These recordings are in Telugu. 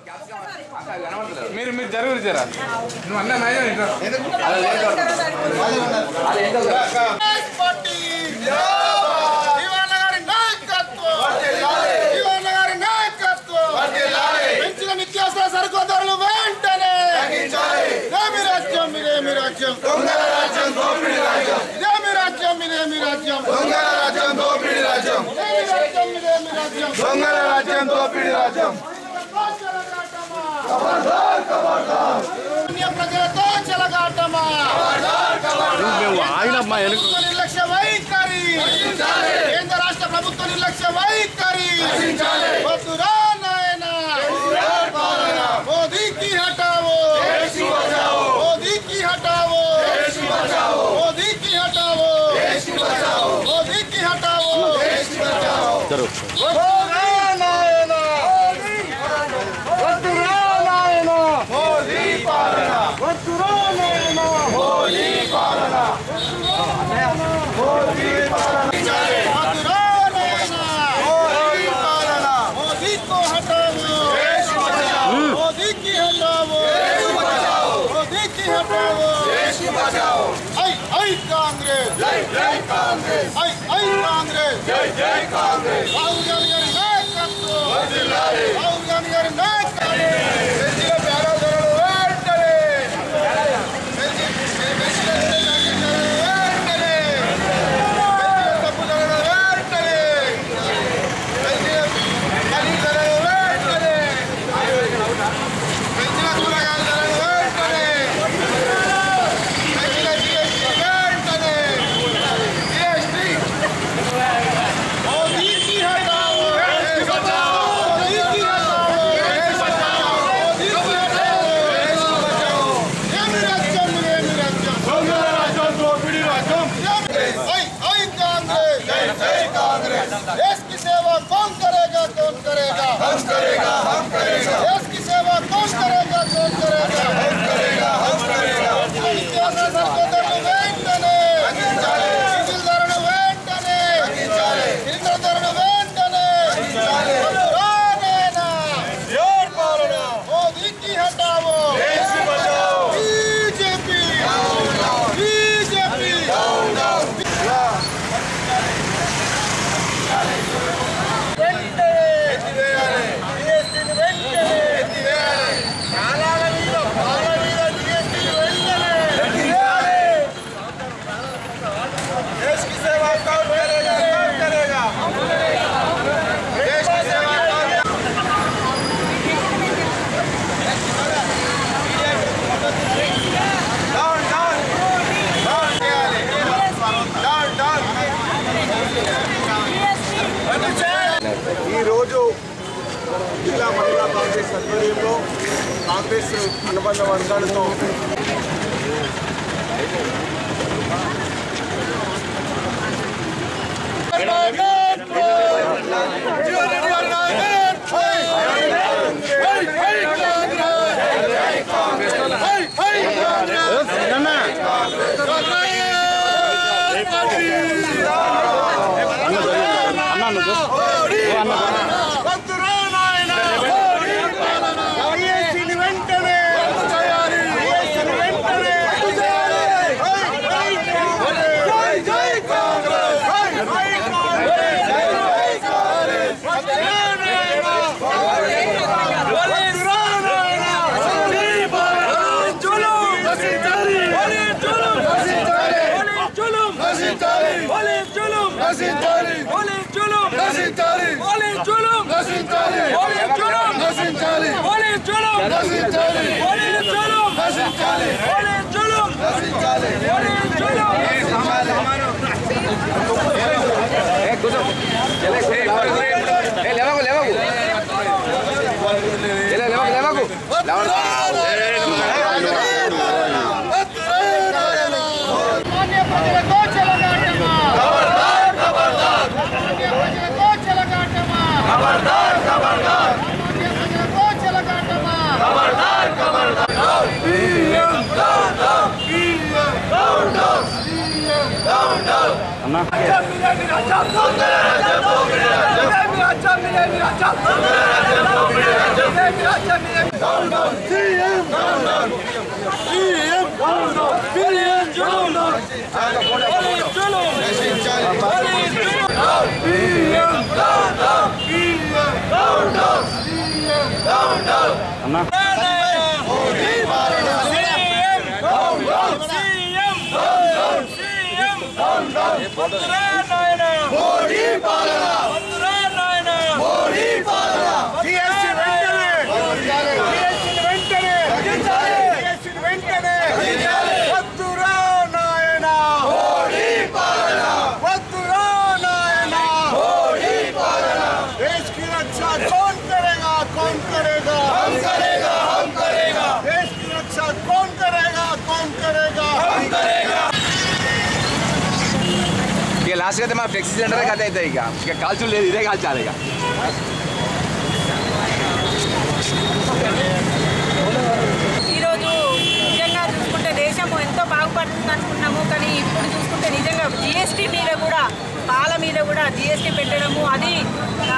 మీరు మీరు జరుగురు జరా నువ్వు అన్న నయం ఇంట్లో పార్టీ ఇవాళ గారి నాయకత్వం ఇవాళ గారి నాయకత్వం పెంచిన నిత్యావసర సరుకు ధరలు వెంటనే ఇదేమి రాజ్యం ఇదేమి రాజ్యం ఇదేమి రాజ్యం ఇదేమి రాజ్యం ఇదేమి రాజ్యం ఇదేమి రాజ్యం దొంగల రాజ్యం దోపిడి రాజ్యం అన్య ప్రజలతో చెలగాటమా ప్రభుత్వ నిర్లక్ష్య వైఖరి కేంద్ర రాష్ట్ర ప్రభుత్వ నిర్లక్ష్య వైఖరి వద్దురా నాయనా మోదీ కి హటావో మోదీ కి హటావో మోదీ కి హటావో మోదీ కి హటావో వద్దురా నాయనా వద్దురా నాయనా వద్దురా నాయనా वसुरा नैना मोदी को हटाओ मोदी की हटाओ मोदी की हटाओ ऐ ऐ कांग्रेस ऐ ऐ कांग्रेस राहुल गांधी గారి నాయకత్వం రాహుల్ గాంధీ గారి నాయకత్వం పెంచిన బేరా ధరలు వెంటనే పెంచి పెంచిన వెంటనే తప్పు ధరలు వెంటనే పెంచిన ఖరీదు ధరలు వెంటనే పెంచిన కూరగాయల ధరలు వెంటనే పెంచిన జిఎస్టీ వెంటనే జిఎస్టీ మోదీ కి హటాओ మోదీ కి హటాओ మోదీ కి హటాओ ఏమి రాజ్యం ఏమి రాజ్యం దొంగల రాజ్యం దోపిడి రాజ్యం ऐ ऐ कांग्रेस देश की सेवा कौन करेगा कौन करेगा हम करेगा हम करेगा देश की सेवा कौन करेगा कौन करेगा हम करेगा हम करेगा నిత్యావసర సరుకుల ధరలు వెంటనే డీజిల్ ధరలు వెంటనే సిలిండర్ ధరలు వెంటనే రానేనా మోదీ కి హటావో బీజేపీ బీజేపీ देश की सेवा कौन करेगा कौन करेगा देश की सेवा कौन down down down down down ఈరోజు జిల్లా మహిళా కాంగ్రెస్ ఆధ్వర్యంలో కాంగ్రెస్ అనుబంధ వర్గాలతో లేవకు లేవకు లేవకు లేవకు సామాన్య ప్రజలతో చెలగాటమా సామాన్య ప్రజలతో చెలగాటమా సామాన్య ప్రజలతో చెలగాటమా దొంగల రాజ్యం వద్దురా నాయనా వద్దురా నాయనా देश की रक्षा कौन करेगा कौन करेगा हम करेगा हम करेगा देश की रक्षा कौन करेगा कौन करेगा हम करेगा ఇక లాస్ట్ అయితే మా ఫ్లెక్సీ సెంటరే కథ అవుతాయి ఇక ఇక కాల్చులు లేదు ఇదే కాల్చాలి ఇక ఈరోజు నిజంగా చూసుకుంటే దేశము ఎంతో బాగుపడుతుంది అనుకున్నాము కానీ ఇప్పుడు చూసుకుంటే నిజంగా జిఎస్టీ మీద కూడా పాల మీద కూడా జిఎస్టీ పెట్టడము అది ఆ,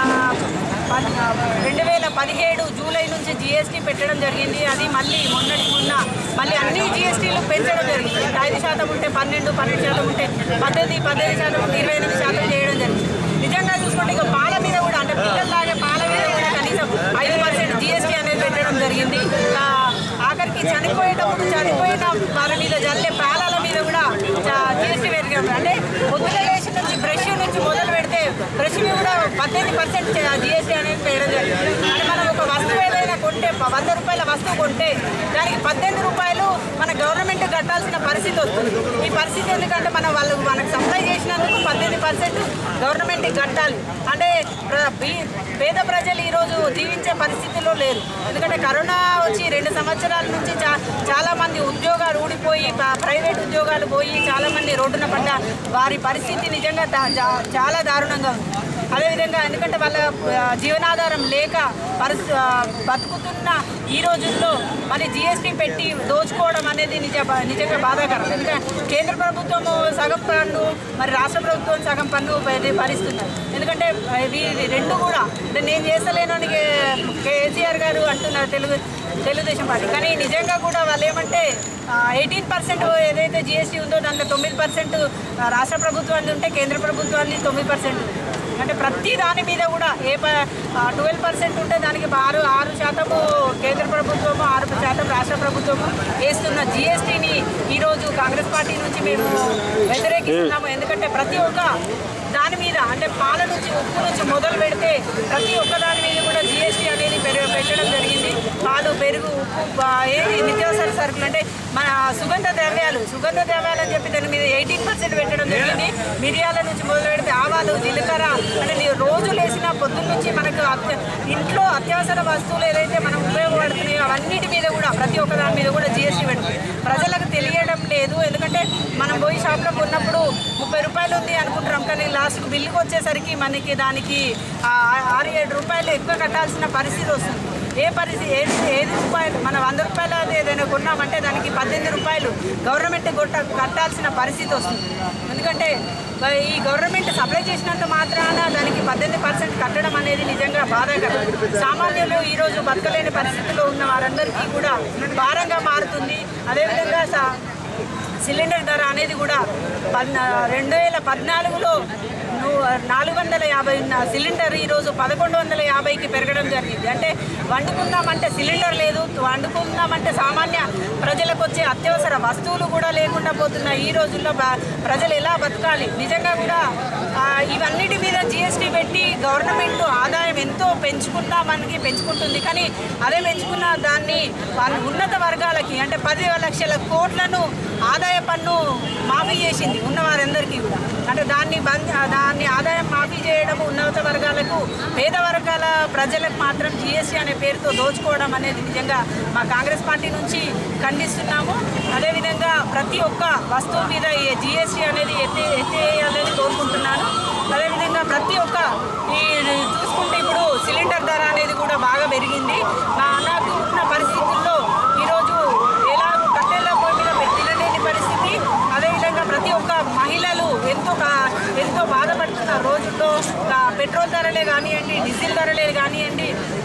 ప- రెండు వేల పదిహేడు జూలై నుంచి జిఎస్టీ పెట్టడం జరిగింది అది మళ్ళీ మొన్నటి మొన్న మళ్ళీ అన్ని జిఎస్టీలు పెంచడం జరిగింది ఇప్పుడు ఐదు శాతం ఉంటే పన్నెండు పన్నెండు శాతం ఉంటే పద్దెనిమిది పద్దెనిమిది శాతం ఉంటే ఇరవై ఎనిమిది శాతం చేయడం జరిగింది నిజంగా చూసుకుంటే ఇక పాల మీద కూడా అంటే పిల్లలు తాగే పాల మీద కూడా కనీసం ఐదు పర్సెంట్ జిఎస్టీ అనేది పెట్టడం జరిగింది ఆ, ఆఖరికి చనిపోయేటప్పుడు చనిపోయిన వాళ్ళ మీద జల్లే పాలాల మీద కూడా జిఎస్టీ పెరిగారు అంటే పొద్దున లేచి నుంచి బ్రష్ నుంచి మొదలు పెడితే బ్రష్ మీద కూడా పద్దెనిమిది పర్సెంట్ జిఎస్టీ అనేది వేయడం జరిగింది అంటే మనం ఒక వస్తువు ఏదైనా కొంటే ప- వంద రూపాయల వస్తువు కొంటే దానికి పద్దెనిమిది రూపాయలు మన గవర్నమెంట్ కట్టాల్సిన పరిస్థితి వస్తుంది ఈ పరిస్థితి ఎందుకంటే మన వాళ్ళు మనకు సప్లై చేసినందుకు పద్దెనిమిది పర్సెంట్ గవర్నమెంట్ కట్టాలి అంటే ప్ర- బీ- పేద ప్రజలు ఈరోజు జీవించే పరిస్థితిలో లేరు ఎందుకంటే కరోనా వచ్చి రెండు సంవత్సరాల నుంచి చా చాలా మంది ఉద్యోగాలు ఊడిపోయి ప- ప్రైవేట్ ఉద్యోగాలు పోయి చాలా మంది రోడ్డున పడ్డ వారి పరిస్థితి నిజంగా దా- జా- చాలా దారుణంగా ఉంది అదేవిధంగా ఎందుకంటే వాళ్ళ ఆ, జీవనాధారం లేక పరిస్థి ఆ, బతుకుతున్న ఈ రోజుల్లో మరి జిఎస్టీ పెట్టి దోచుకోవడం అనేది నిజ నిజంగా బాధాకరం ఎందుకంటే కేంద్ర ప్రభుత్వము సగం పన్ను మరి రాష్ట్ర ప్రభుత్వం సగం పన్ను భ- భరిస్తున్నారు ఎందుకంటే ఇవి ఇవి రెండు కూడా అంటే నేను చేస్తలేను అని కే- కేసీఆర్ గారు అంటున్నారు తెలుగు తెలుగుదేశం పార్టీ కానీ నిజంగా కూడా వాళ్ళు ఏమంటే ఎయిటీన్ పర్సెంట్ ఏదైతే జిఎస్టీ ఉందో దాంట్లో తొమ్మిది పర్సెంట్ రాష్ట్ర ప్రభుత్వాన్ని ఉంటే కేంద్ర ప్రభుత్వాన్ని తొమ్మిది పర్సెంట్ అంటే ప్రతి దాని మీద కూడా ఏ ట్వెల్వ్ పర్సెంట్ ఉంటే దానికి ఆరు ఆరు శాతము కేంద్ర ప్రభుత్వము ఆరు శాతం రాష్ట్ర ప్రభుత్వము వేస్తున్న జిఎస్టీని ఈరోజు కాంగ్రెస్ పార్టీ నుంచి మేము వ్యతిరేకిస్తున్నాము ఎందుకంటే ప్రతి ఒక్క దాని మీద అంటే పాల నుంచి ఉప్పు నుంచి మొదలు పెడితే ప్రతి ఒక్క దాని మీద కూడా జిఎస్టీ అనేది పెర- పెట్టడం జరిగింది పాలు పెరుగు ఉప్పు బా- ఏది నిత్యావసర సరుకులు అంటే మన సుగంధ ద్రవ్యాలు సుగంధ ద్రవ్యాలు అని చెప్పి దాని మీద ఎయిటీన్ పర్సెంట్ పెట్టడం జరిగింది మిరియాల నుంచి మొదలు పెడితే ఆవాలు జీలకర్ర అంటే నీ రోజు లేసిన పొద్దున్న నుంచి మనకు అత్య- ఇంట్లో అత్యవసర వస్తువులు ఏదైతే మనం ఉపయోగపడుతున్నాయో అవన్నిటి మీద కూడా ప్రతి ఒక్క దాని మీద కూడా జిఎస్టీ పెడుతుంది ప్రజలకు తెలియడం లేదు ఎందుకంటే మనం పోయి షాప్లో కొన్నప్పుడు ముప్పై రూపాయలు ఉంది అనుకుంటున్నాం కానీ లాస్ట్ బిల్లుకి వచ్చేసరికి మనకి దానికి ఆ, ఆరు ఏడు రూపాయలు ఎక్కువ కట్టాల్సిన పరిస్థితి వస్తుంది ఏ పరిస్థితి ఏది ఏది రూపాయలు మన వంద రూపాయలు అది ఏదైనా కొన్నామంటే దానికి పద్దెనిమిది రూపాయలు గవర్నమెంట్ కొట్ట కట్టాల్సిన పరిస్థితి వస్తుంది ఎందుకంటే ఆ, ఈ గవర్నమెంట్ సప్లై చేసినంత మాత్రాన దానికి పద్దెనిమిది పర్సెంట్ కట్టడం అనేది నిజంగా బాధాకరం సామాన్యులు ఈరోజు బతకలేని పరిస్థితిలో ఉన్న వారందరికీ కూడా భారంగా మారుతుంది అదేవిధంగా సా సిలిండర్ ధర అనేది కూడా పద్నా రెండు వేల పద్నాలుగులో ను- నాలుగు వందల యాభై ఉన్న సిలిండర్ ఈరోజు పదకొండు వందల యాభైకి పెరగడం జరిగింది అంటే వండుకుందామంటే సిలిండర్ లేదు వండుకుందామంటే సామాన్య ప్రజలకు వచ్చే అత్యవసర వస్తువులు కూడా లేకుండా పోతున్న ఈ రోజుల్లో బ- ప్రజలు ఎలా బతకాలి నిజంగా కూడా ఆ, ఇవన్నిటి మీద జిఎస్టీ పెట్టి గవర్నమెంట్ ఆదాయం ఎంతో పెంచుకున్నా మనకి పెంచుకుంటుంది కానీ అదే పెంచుకున్న దాన్ని వాళ్ళ ఉన్నత వర్గాలకి అంటే పది లక్షల కోట్లను ఆదాయ పన్ను మాఫీ చేసింది ఉన్న వారందరికీ కూడా అంటే దాన్ని బంద్ దాన్ని ఆదాయం మాఫీ చేయడం ఉన్నత వర్గాలకు పేద వర్గాల ప్రజలకు మాత్రం జిఎస్టీ అనే పేరుతో దోచుకోవడం అనేది నిజంగా మా కాంగ్రెస్ పార్టీ నుంచి ఖండిస్తున్నాము అదేవిధంగా ప్రతి ఒక్క వస్తువు మీద ఈ జిఎస్టీ అనేది ఎత్తే ఎత్తేయాలని కోరుకుంటున్నాను అదేవిధంగా ప్రతి ఒక్క ఈ చూసుకుంటే ఇప్పుడు సిలిండర్ ధర అనేది కూడా బాగా పెరిగింది నా నాకు ఉన్న పరిస్థితుల్లో ఈరోజు ఎలా కట్టెల పొయ్యి మీద పెట్టినలేని పరిస్థితి అదేవిధంగా ప్రతి ఒక్క మహిళలు ఎంతో కా- ఎంతో బాధపడుతున్న రోజుల్లో ఆ, పెట్రోల్ ధరలే కానివ్వండి డీజిల్ ధరలే కానివ్వండి ఆ,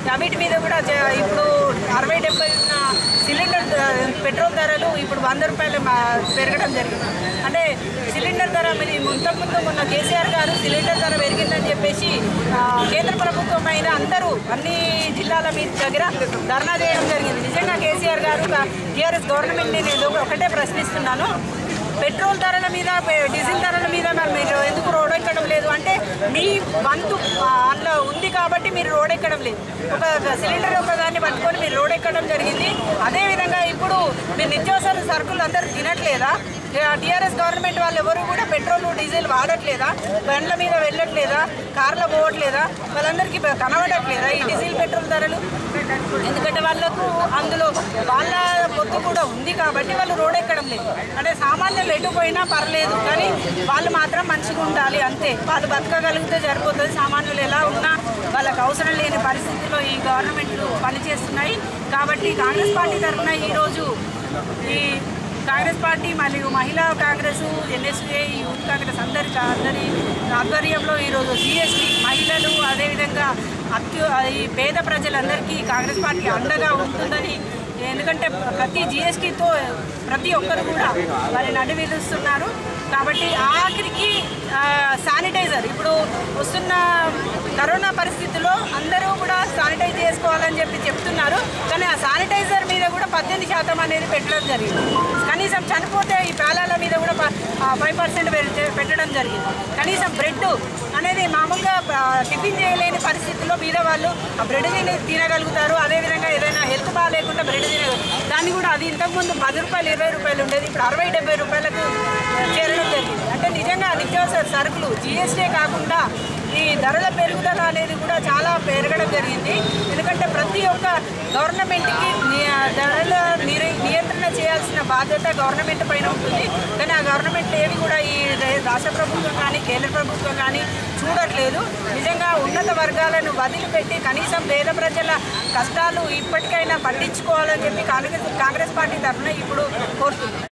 వీటి మీద కూడా చే- ఇప్పుడు అరవై డెబ్బై ఉన్న సిలిండర్ ద- పెట్రోల్ ధరలు ఇప్పుడు వంద రూపాయలు మా- పెరగడం జరిగింది అంటే సిలిండర్ ధర మరి ముందు మొన్న కేసీఆర్ గారు సిలిండర్ ధర పెరిగిందని చెప్పేసి ఆ, కేంద్ర ప్రభుత్వం పైన అందరూ అన్ని జిల్లాల మీద దగ్గర ధర్నా చేయడం జరిగింది నిజంగా కేసీఆర్ గారు టీఆర్ఎస్ గవర్నమెంట్ నేను ఏదో ఒకటే ప్రశ్నిస్తున్నాను పెట్రోల్ ధరల మీద పె- డీజిల్ ధరల మీద మరి మీరు ఎందుకు రోడ్ ఎక్కడం లేదు అంటే మీ వంతు ఆ, అందులో ఉంది కాబట్టి మీరు రోడ్ ఎక్కడం లేదు ఒక సిలిండర్ ఒక దాన్ని పట్టుకొని మీరు రోడ్ ఎక్కడం జరిగింది అదేవిధంగా ఇప్పుడు మీరు నిత్యావసర సరుకులు అందరూ తినట్లేదా టీఆర్ఎస్ గవర్నమెంట్ వాళ్ళు ఎవరు కూడా పెట్రోల్ డీజిల్ వాడట్లేదా బండ్ల మీద వెళ్ళట్లేదా కార్లో పోవట్లేదా వాళ్ళందరికీ కనబడట్లేదా ఈ డీజిల్ పెట్రోల్ ధరలు ఎందుకంటే వాళ్ళకు అందులో వాళ్ళ పొత్తు కూడా ఉంది కాబట్టి వాళ్ళు రోడ్ ఎక్కడం లేదు అంటే సామాన్యులు ఎటు పోయినా పర్లేదు కానీ వాళ్ళు మాత్రం మంచిగా ఉండాలి అంతే వాళ్ళు బతకగలిగితే సరిపోతుంది సామాన్యులు ఎలా ఉన్నా వాళ్ళకి అవసరం లేని పరిస్థితిలో ఈ గవర్నమెంట్లు పనిచేస్తున్నాయి కాబట్టి కాంగ్రెస్ పార్టీ తరఫున ఈరోజు ఈ కాంగ్రెస్ పార్టీ మరియు మహిళా కాంగ్రెస్ ఎన్ఎస్ఏ యూత్ కాంగ్రెస్ అందరి అందరి ఆధ్వర్యంలో ఈరోజు జిఎస్టీ మహిళలు అదేవిధంగా అత్యు ఈ పేద ప్రజలందరికీ కాంగ్రెస్ పార్టీ అండగా ఉంటుందని ఎందుకంటే ప్రతి జిఎస్టీతో ప్రతి ఒక్కరు కూడా వారి నడి విధిస్తున్నారు కాబట్టి ఆఖరికి ఆ, శానిటైజర్ ఇప్పుడు వస్తున్న కరోనా పరిస్థితుల్లో అందరూ కూడా శానిటైజ్ చేసుకోవాలని చెప్పి చెప్తున్నారు కానీ ఆ శానిటైజర్ మీద కూడా పద్దెనిమిది శాతం అనేది పెట్టడం జరిగింది కనీసం చనిపోతే ఈ పేలాల మీద కూడా ఫైవ్ పర్సెంట్ పెట్టడం జరిగింది కనీసం బ్రెడ్ అనేది మామూలుగా ఆ, టిఫిన్ చేయలేని పరిస్థితుల్లో మీద వాళ్ళు ఆ బ్రెడ్ తిని తినగలుగుతారు అదేవిధంగా ఏదైనా హెల్త్ బాగాలేకుండా బ్రెడ్ తినగలుగుతారు దాన్ని కూడా అది ఇంతకుముందు పది రూపాయలు ఇరవై రూపాయలు ఉండేది ఇప్పుడు అరవై డెబ్బై రూపాయలకు చేరడం జరిగింది అంటే నిజంగా నిత్యావసర సరుకులు జిఎస్టీ కాకుండా ఈ ధరల పెరుగుదల అనేది కూడా చాలా పెరగడం జరిగింది ఎందుకంటే ప్రతి ఒక్క గవర్నమెంట్కి ని- ధరల నిర- నియంత్రణ చేయాల్సిన బాధ్యత గవర్నమెంట్ పైన ఉంటుంది కానీ ఆ గవర్నమెంట్ ఏవి కూడా ఈ రే- రాష్ట్ర ప్రభుత్వం కానీ కేంద్ర ప్రభుత్వం కానీ చూడట్లేదు నిజంగా ఉన్నత వర్గాలను వదిలిపెట్టి కనీసం పేద ప్రజల కష్టాలు ఇప్పటికైనా పట్టించుకోవాలని చెప్పి కాంగ్రెస్ కాంగ్రెస్ పార్టీ తరఫున ఇప్పుడు కోరుతున్నాం